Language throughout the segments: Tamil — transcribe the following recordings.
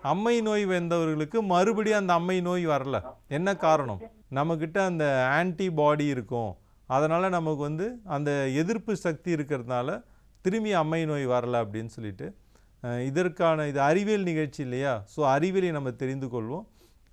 அம்மை நோய் வந்தவர்களுக்கு மறுபடியும் அந்த அம்மை நோய் வரல என்ன காரணம் நம்மக்கிட்ட அந்த ஆன்டிபாடி இருக்கும் அதனால் நமக்கு வந்து அந்த எதிர்ப்பு சக்தி இருக்கிறதுனால திரும்பி அம்மை நோய் வரல அப்படின்னு சொல்லிட்டு அஹ், இதற்கான இது அறிவியல் நிகழ்ச்சி இல்லையா ஸோ அறிவியலை நம்ம தெரிந்து கொள்வோம்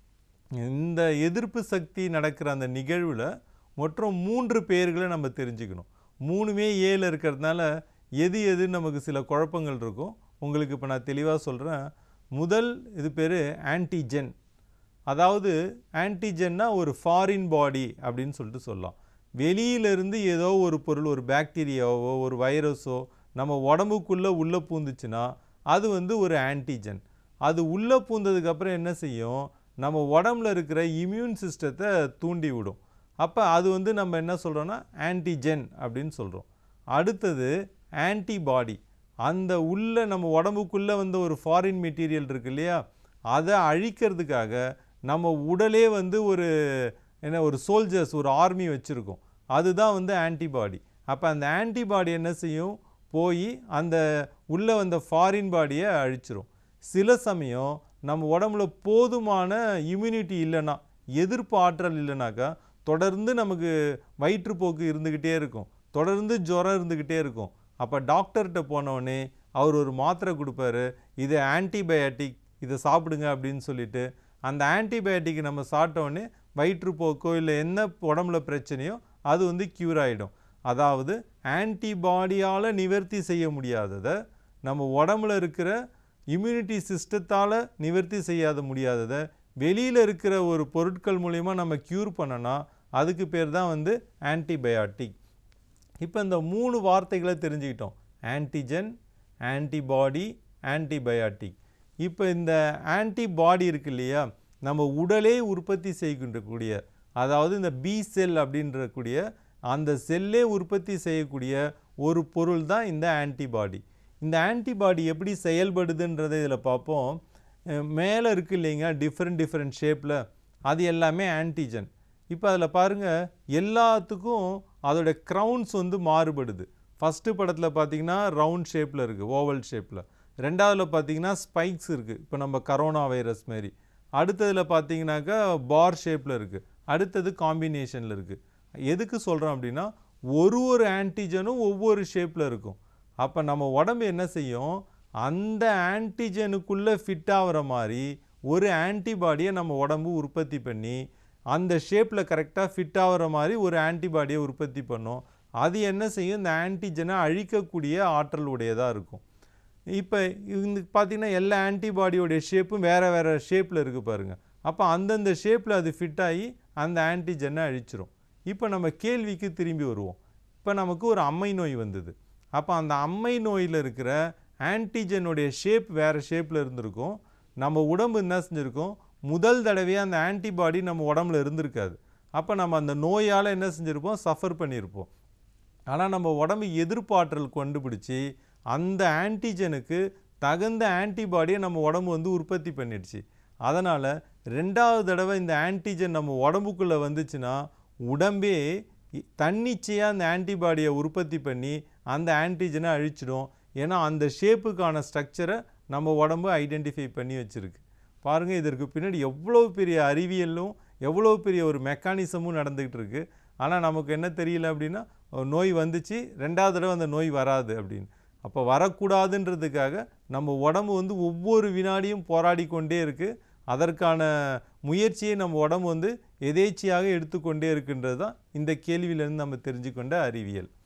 இந்த எதிர்ப்பு சக்தி நடக்கிற அந்த நிகழ்வில் மொத்தம் மூன்று பேர்களை நம்ம தெரிஞ்சுக்கணும் மூணுமே ஏழு இருக்கிறதுனால எது எது நமக்கு சில குழப்பங்கள் இருக்கும் உங்களுக்கு இப்போ நான் தெளிவாக சொல்கிறேன் முதல் இது பேர் ஆன்டிஜென் அதாவது ஆன்டிஜென்னா ஒரு ஃபாரின் பாடி அப்படின்னு சொல்லிட்டு சொல்லலாம் வெளியிலிருந்து ஏதோ ஒரு பொருள் ஒரு பாக்டீரியாவோ ஒரு வைரஸோ நம்ம உடம்புக்குள்ளே உள்ளே பூந்துச்சுன்னா அது வந்து ஒரு ஆன்டிஜென் அது உள்ளே பூந்ததுக்கப்புறம் என்ன செய்யும் நம்ம உடம்புல இருக்கிற இம்யூன் சிஸ்டத்தை தூண்டி விடும் அப்போ அது வந்து நம்ம என்ன சொல்கிறோன்னா ஆன்டிஜென் அப்படின்னு சொல்கிறோம் அடுத்தது ஆன்டிபாடி அந்த உள்ள நம்ம உடம்புக்குள்ளே வந்த ஒரு ஃபாரின் மெட்டீரியல் இருக்கு இல்லையா அதை அழிக்கிறதுக்காக நம்ம உடலே வந்து ஒரு என்ன ஒரு சோல்ஜர்ஸ் ஒரு ஆர்மி வச்சுருக்கோம் அதுதான் வந்து ஆன்டிபாடி அப்போ அந்த ஆன்டிபாடி என்ன செய்யும் போய் அந்த உள்ளே வந்த ஃபாரின் பாடியை அழிச்சிரும் சில சமயம் நம்ம உடம்புல போதுமான இம்யூனிட்டி இல்லைன்னா எதிர்ப்பு ஆற்றல் இல்லைனாக்கா தொடர்ந்து நமக்கு வயிற்றுப்போக்கு இருந்துக்கிட்டே இருக்கும் தொடர்ந்து ஜுரம் இருந்துக்கிட்டே இருக்கும் அப்போ டாக்டர்கிட்ட போனோடனே அவர் ஒரு மாத்திரை கொடுப்பாரு இது ஆன்டிபயாட்டிக் இதை சாப்பிடுங்க அப்படின்னு சொல்லிட்டு அந்த ஆன்டிபயாட்டிக் நம்ம சாப்பிட்டோடனே வயிற்றுப்போக்கோ இல்லை என்ன உடம்புல பிரச்சனையோ அது வந்து க்யூர் ஆகிடும் அதாவது ஆன்டிபாடியால் நிவர்த்தி செய்ய முடியாததை நம்ம உடம்புல இருக்கிற இம்யூனிட்டி சிஸ்டத்தால் நிவர்த்தி செய்யாத முடியாததை வெளியில் இருக்கிற ஒரு பொருட்கள் மூலிமா நம்ம க்யூர் பண்ணனா அதுக்கு பேர் தான் வந்து ஆன்டிபயாட்டிக் இப்போ இந்த மூணு வார்த்தைகளை தெரிஞ்சுக்கிட்டோம் ஆன்டிஜென் ஆன்டிபாடி ஆன்டிபயாட்டிக் இப்போ இந்த ஆன்டிபாடி இருக்கு இல்லையா நம்ம உடலே உற்பத்தி செய்கின்றக்கூடிய அதாவது இந்த பி செல் அப்படின்றக்கூடிய அந்த செல்லே உற்பத்தி செய்யக்கூடிய ஒரு பொருள் தான் இந்த ஆன்டிபாடி இந்த ஆன்டிபாடி எப்படி செயல்படுதுன்றதை இதில் பார்ப்போம் மேலே இருக்கு இல்லைங்க டிஃப்ரெண்ட் டிஃப்ரெண்ட் ஷேப்பில் அது எல்லாமே ஆன்டிஜன் இப்போ அதில் பாருங்கள் எல்லாத்துக்கும் அதோட க்ரௌன்ஸ் வந்து மாறுபடுது ஃபஸ்ட்டு படத்தில் பார்த்தீங்கன்னா ரவுண்ட் ஷேப்பில் இருக்குது ஓவல் ஷேப்பில் ரெண்டாவதுல பார்த்தீங்கன்னா ஸ்பைக்ஸ் இருக்குது இப்போ நம்ம கரோனா வைரஸ் மாதிரி அடுத்ததில் பார்த்தீங்கன்னாக்கா பார் ஷேப்பில் இருக்குது அடுத்தது காம்பினேஷனில் இருக்குது எதுக்கு சொல்கிறோம் அப்படின்னா ஒரு ஒரு ஆன்டிஜனும் ஒவ்வொரு ஷேப்பில் இருக்கும் அப்போ நம்ம உடம்பு என்ன செய்யும் அந்த ஆன்டிஜனுக்குள்ளே ஃபிட் ஆகிற மாதிரி ஒரு ஆன்டிபாடியை நம்ம உடம்பு உற்பத்தி பண்ணி அந்த ஷேப்பில் கரெக்டாக ஃபிட் ஆகிற மாதிரி ஒரு ஆன்டிபாடியை உற்பத்தி பண்ணும் அது என்ன செய்யும் இந்த ஆன்டிஜனை அழிக்கக்கூடிய ஆற்றல் உடையதாக இருக்கும் இப்போ இந்த பார்த்தீங்கன்னா எல்லா ஆன்டிபாடியோடைய ஷேப்பும் வேறு வேறு ஷேப்பில் இருக்குது பாருங்கள் அப்போ அந்தந்த ஷேப்பில் அது ஃபிட் ஆகி அந்த ஆன்டிஜனை அழிச்சிரும் இப்போ நம்ம கேள்விக்கு திரும்பி வருவோம் இப்போ நமக்கு ஒரு அம்மை நோய் வந்தது அப்போ அந்த அம்மை நோயில் இருக்கிற ஆன்டிஜனுடைய ஷேப் வேறு ஷேப்பில் இருந்திருக்கும் நம்ம உடம்பு என்ன செஞ்சுருக்கோம் முதல் தடவையாக அந்த ஆன்டிபாடி நம்ம உடம்புல இருந்திருக்காது அப்போ நம்ம அந்த நோயால் என்ன செஞ்சுருப்போம் சஃபர் பண்ணியிருப்போம் ஆனால் நம்ம உடம்பு எதிர்ப்பாற்றல் கண்டுபிடிச்சி அந்த ஆன்டிஜனுக்கு தகுந்த ஆன்டிபாடியை நம்ம உடம்பு வந்து உற்பத்தி பண்ணிடுச்சு அதனால் ரெண்டாவது தடவை இந்த ஆன்டிஜன் நம்ம உடம்புக்குள்ளே வந்துச்சுன்னா உடம்பே இ- தன்னிச்சையாக அந்த ஆன்டிபாடியை உற்பத்தி பண்ணி அந்த ஆன்டிஜனை அழிச்சிடும் ஏன்னா அந்த ஷேப்புக்கான ஸ்ட்ரக்சரை நம்ம உடம்பு ஐடென்டிஃபை பண்ணி வச்சுருக்கு பாருங்கள் இதற்கு பின்னாடி எவ்வளோ பெரிய அறிவியலும் எவ்வளோ பெரிய ஒரு மெக்கானிசமும் நடந்துக்கிட்டு இருக்கு ஆனால் நமக்கு என்ன தெரியல அப்படின்னா ஒரு நோய் வந்துச்சு ரெண்டாவது தடவை அந்த நோய் வராது அப்படின்னு அப்போ வரக்கூடாதுன்றதுக்காக நம்ம உடம்பு வந்து ஒவ்வொரு வினாடியும் போராடி கொண்டே இருக்குது அதற்கான முயற்சியை நம்ம உடம்பு வந்து எதேச்சியாக எடுத்துக்கொண்டே இருக்கின்றது தான் இந்த கேள்வியிலேருந்து நம்ம தெரிஞ்சுக்கொண்ட அறிவியல்